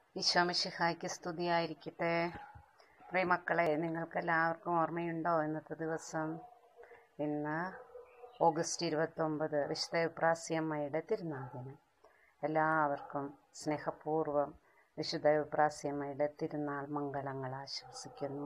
ഈശോമിശിഹായ്ക്ക് സ്തുതിയായിരിക്കട്ടെ പ്രിയ മക്കളെ നിങ്ങൾക്ക് എല്ലാവർക്കും ഓർമ്മയുണ്ടോ ഇന്നത്തെ ദിവസം ഇന്ന് ഓഗസ്റ്റ് ഇരുപത്തൊമ്പത് വിശുദ്ധ വിപ്രാസ്യമ്മയുടെ തിരുനാളിന് എല്ലാവർക്കും സ്നേഹപൂർവ്വം വിശുദ്ധ വിപ്രാസ്യമ്മയുടെ തിരുനാൾ മംഗളങ്ങൾ ആശംസിക്കുന്നു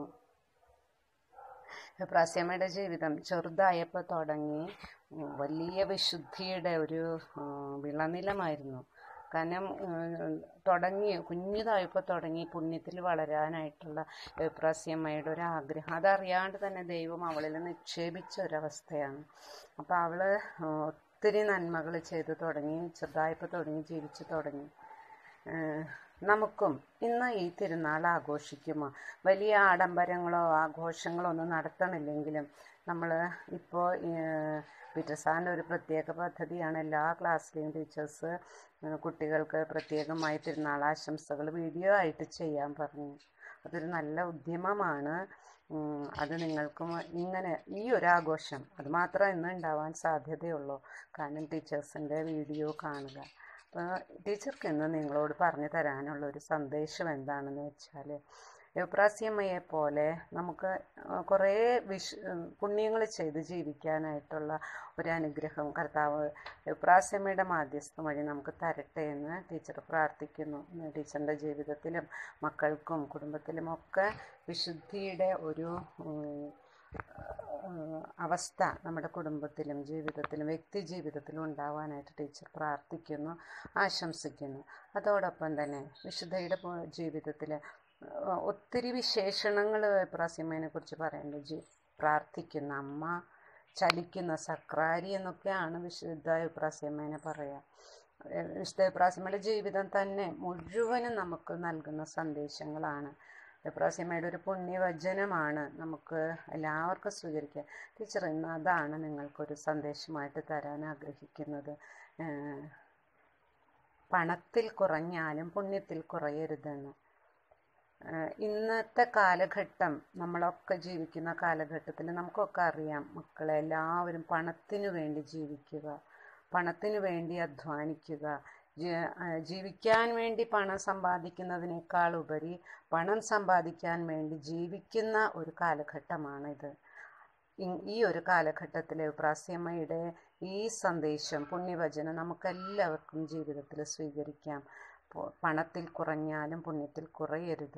വിപ്രാസ്യമ്മയുടെ ജീവിതം ചെറുതായപ്പോൾ തുടങ്ങി ഉം, വലിയ വിശുദ്ധിയുടെ ഒരു ഉം, വിളനിലമായിരുന്നു കാരണം ഉം, തുടങ്ങി കുഞ്ഞിതായപ്പോൾ തുടങ്ങി പുണ്യത്തിൽ വളരാനായിട്ടുള്ള വിപ്രാസ്യമ്മയുടെ ഒരു ആഗ്രഹം അതറിയാണ്ട് തന്നെ ദൈവം അവളിൽ നിക്ഷേപിച്ച ഒരവസ്ഥയാണ് അപ്പോൾ അവള് ഒത്തിരി നന്മകൾ ചെയ്തു തുടങ്ങി ചെറുതായപ്പോൾ തുടങ്ങി ജീവിച്ചു തുടങ്ങി ഏഹ് നമുക്കും ഇന്ന് ഈ തിരുനാൾ ആഘോഷിക്കുമോ വലിയ ആഡംബരങ്ങളോ ആഘോഷങ്ങളോ ഒന്നും നടത്തണില്ലെങ്കിലും നമ്മൾ ഇപ്പോൾ പീറ്റർസാറിൻ്റെ ഒരു പ്രത്യേക പദ്ധതിയാണ് എല്ലാ ക്ലാസ്സിലെയും ടീച്ചേഴ്സ് കുട്ടികൾക്ക് പ്രത്യേകമായി തിരുനാൾ ആശംസകൾ വീഡിയോ ആയിട്ട് ചെയ്യാൻ പറഞ്ഞു അതൊരു നല്ല ഉദ്യമമാണ് ഉം, അത് നിങ്ങൾക്കും ഇങ്ങനെ ഈ ഒരു ആഘോഷം അത് മാത്രമേ ഇന്ന് ഉണ്ടാവാൻ സാധ്യതയുള്ളൂ കാരണം ടീച്ചേഴ്സിൻ്റെ വീഡിയോ കാണുക അപ്പോൾ ടീച്ചർക്ക് ഇന്ന് നിങ്ങളോട് പറഞ്ഞു തരാനുള്ള ഒരു സന്ദേശം എന്താണെന്ന് വെച്ചാൽ എപ്രാസ്യമ്മയെ പോലെ നമുക്ക് കുറേ വിശ് പുണ്യങ്ങൾ ചെയ്ത് ജീവിക്കാനായിട്ടുള്ള ഒരു അനുഗ്രഹം കർത്താവ് എപ്രാസ്യമ്മയുടെ മാധ്യസ്ഥം വഴി നമുക്ക് തരട്ടെ എന്ന് ടീച്ചർ പ്രാർത്ഥിക്കുന്നു ഇന്ന് ടീച്ചറിൻ്റെ ജീവിതത്തിലും മക്കൾക്കും കുടുംബത്തിലും ഒക്കെ വിശുദ്ധിയുടെ ഒരു ഉം, ഏഹ് അവസ്ഥ നമ്മുടെ കുടുംബത്തിലും ജീവിതത്തിലും വ്യക്തി ജീവിതത്തിലും ഉണ്ടാവാനായിട്ട് ടീച്ചർ പ്രാർത്ഥിക്കുന്നു ആശംസിക്കുന്നു അതോടൊപ്പം തന്നെ വിശുദ്ധയുടെ ജീവിതത്തിൽ ഒത്തിരി വിശേഷണങ്ങൾ പ്രാസ്യമ്മേനെ കുറിച്ച് പറയുന്നുണ്ട് ജി പ്രാർത്ഥിക്കുന്ന അമ്മ ചലിക്കുന്ന സക്രാരി എന്നൊക്കെയാണ് വിശുദ്ധ പ്രാസ്യമ്മേനെ പറയാം ഏഹ് വിശുദ്ധ പ്രാസ്യമ്മയുടെ ജീവിതം തന്നെ മുഴുവനും നമുക്ക് നൽകുന്ന സന്ദേശങ്ങളാണ് എപ്രാസ്യമ്മയുടെ ഒരു പുണ്യവചനമാണ് നമുക്ക് എല്ലാവർക്കും സ്വീകരിക്കുക ടീച്ചർ ഇന്ന് അതാണ് നിങ്ങൾക്കൊരു സന്ദേശമായിട്ട് തരാൻ ആഗ്രഹിക്കുന്നത് ഏഹ് പണത്തിൽ കുറഞ്ഞാലും പുണ്യത്തിൽ കുറയരുതെന്ന് ഏഹ് ഇന്നത്തെ കാലഘട്ടം നമ്മളൊക്കെ ജീവിക്കുന്ന കാലഘട്ടത്തിൽ നമുക്കൊക്കെ അറിയാം മക്കളെ എല്ലാവരും പണത്തിനു വേണ്ടി ജീവിക്കുക പണത്തിനു വേണ്ടി അധ്വാനിക്കുക ജീ- ആ, ജീവിക്കാൻ വേണ്ടി പണം സമ്പാദിക്കുന്നതിനേക്കാൾ ഉപരി പണം സമ്പാദിക്കാൻ വേണ്ടി ജീവിക്കുന്ന ഒരു കാലഘട്ടമാണിത് ഇ- ഈ ഒരു കാലഘട്ടത്തിൽ പ്രാസ്യമ്മയുടെ ഈ സന്ദേശം പുണ്യവചനം നമുക്കെല്ലാവർക്കും ജീവിതത്തിൽ സ്വീകരിക്കാം പോ- പണത്തിൽ കുറഞ്ഞാലും പുണ്യത്തിൽ കുറയരുത്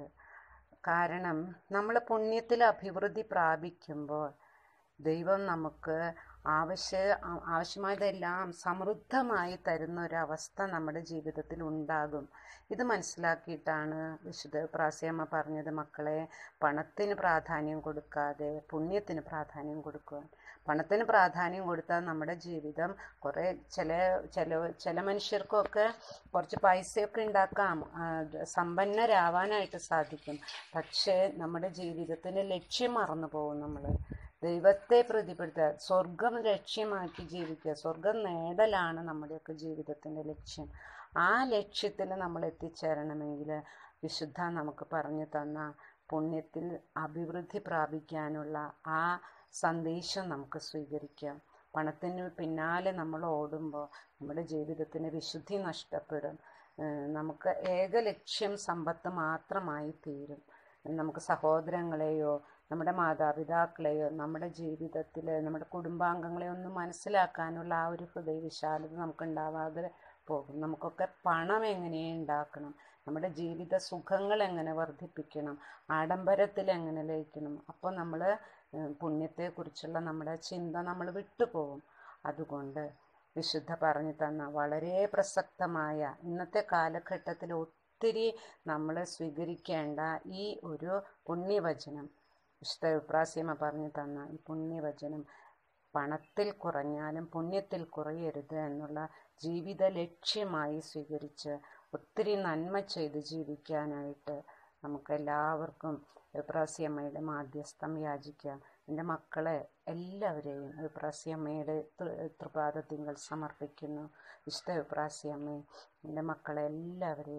കാരണം നമ്മൾ പുണ്യത്തിൽ അഭിവൃദ്ധി പ്രാപിക്കുമ്പോൾ ദൈവം നമുക്ക് ആവശ്യ ആ- ആവശ്യമായതെല്ലാം സമൃദ്ധമായി തരുന്ന ഒരവസ്ഥ നമ്മുടെ ജീവിതത്തിൽ ഉണ്ടാകും ഇത് മനസ്സിലാക്കിയിട്ടാണ് വിശുദ്ധ പ്രാസ്യമ്മ പറഞ്ഞത് മക്കളെ പണത്തിന് പ്രാധാന്യം കൊടുക്കാതെ പുണ്യത്തിന് പ്രാധാന്യം കൊടുക്കുവാൻ പണത്തിന് പ്രാധാന്യം കൊടുത്താൽ നമ്മുടെ ജീവിതം കുറേ ചില ചില ചില മനുഷ്യർക്കൊക്കെ കുറച്ച് പൈസയൊക്കെ ഉണ്ടാക്കാം ആ, സമ്പന്നരാവാനായിട്ട് സാധിക്കും പക്ഷേ നമ്മുടെ ജീവിതത്തിൻ്റെ ലക്ഷ്യം മറന്നു പോകും നമ്മൾ ദൈവത്തെ പ്രതിപ്പെടുത്തുക സ്വർഗം ലക്ഷ്യമാക്കി ജീവിക്കുക സ്വർഗം നേടലാണ് നമ്മുടെയൊക്കെ ജീവിതത്തിൻ്റെ ലക്ഷ്യം ആ ലക്ഷ്യത്തിൽ നമ്മൾ എത്തിച്ചേരണമെങ്കിൽ വിശുദ്ധ നമുക്ക് പറഞ്ഞു തന്ന പുണ്യത്തിൽ അഭിവൃദ്ധി പ്രാപിക്കാനുള്ള ആ സന്ദേശം നമുക്ക് സ്വീകരിക്കാം പണത്തിന് പിന്നാലെ നമ്മൾ ഓടുമ്പോൾ നമ്മുടെ ജീവിതത്തിന് വിശുദ്ധി നഷ്ടപ്പെടും ഏഹ് നമുക്ക് ഏക ലക്ഷ്യം സമ്പത്ത് മാത്രമായി തീരും നമുക്ക് സഹോദരങ്ങളെയോ നമ്മുടെ മാതാപിതാക്കളെയോ നമ്മുടെ ജീവിതത്തിൽ നമ്മുടെ കുടുംബാംഗങ്ങളെയോ ഒന്നും മനസ്സിലാക്കാനുള്ള ആ ഒരു ഹൃദയവിശാലത നമുക്ക് ഉണ്ടാവാതെ പോകും നമുക്കൊക്കെ പണം എങ്ങനെ ഉണ്ടാക്കണം നമ്മുടെ ജീവിത സുഖങ്ങൾ എങ്ങനെ വർദ്ധിപ്പിക്കണം ആഡംബരത്തിൽ എങ്ങനെ ലയിക്കണം അപ്പോൾ നമ്മൾ പുണ്യത്തെക്കുറിച്ചുള്ള നമ്മുടെ ചിന്ത നമ്മൾ വിട്ടുപോകും അതുകൊണ്ട് വിശുദ്ധ പറഞ്ഞു തന്ന വളരെ പ്രസക്തമായ ഇന്നത്തെ കാലഘട്ടത്തിൽ ഒത്തിരി നമ്മൾ സ്വീകരിക്കേണ്ട ഈ ഒരു പുണ്യവചനം വിശുദ്ധ വിപ്രാസ്യമ പറഞ്ഞു തന്ന ഈ പുണ്യവചനം പണത്തിൽ കുറഞ്ഞാലും പുണ്യത്തിൽ കുറയരുത് എന്നുള്ള ജീവിത ലക്ഷ്യമായി സ്വീകരിച്ച് ഒത്തിരി നന്മ ചെയ്ത് ജീവിക്കാനായിട്ട് നമുക്ക് എല്ലാവർക്കും വിപ്രാസ്യമ്മയുടെ മാധ്യസ്ഥം യാചിക്കാം എൻ്റെ മക്കളെ എല്ലാവരെയും വിപ്രാസ്യമ്മയുടെ തൃപാദത്തിങ്കൾ സമർപ്പിക്കുന്നു വിശുദ്ധ വിപ്രാസ്യമ്മേ എൻ്റെ മക്കളെ എല്ലാവരെയും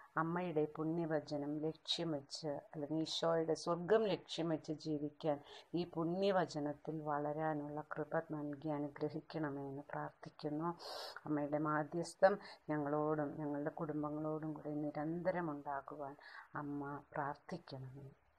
അമ്മയുടെ പുണ്യവചനം ലക്ഷ്യം വെച്ച് അല്ലെങ്കിൽ ഈശോയുടെ സ്വർഗം ലക്ഷ്യം വെച്ച് ജീവിക്കാൻ ഈ പുണ്യവചനത്തിൽ വളരാനുള്ള കൃപ നൽകി അനുഗ്രഹിക്കണമെന്ന് പ്രാർത്ഥിക്കുന്നു അമ്മയുടെ മാധ്യസ്ഥം ഞങ്ങളോടും ഞങ്ങളുടെ കുടുംബങ്ങളോടും കൂടി നിരന്തരം ഉണ്ടാകുവാൻ അമ്മ പ്രാർത്ഥിക്കണമേ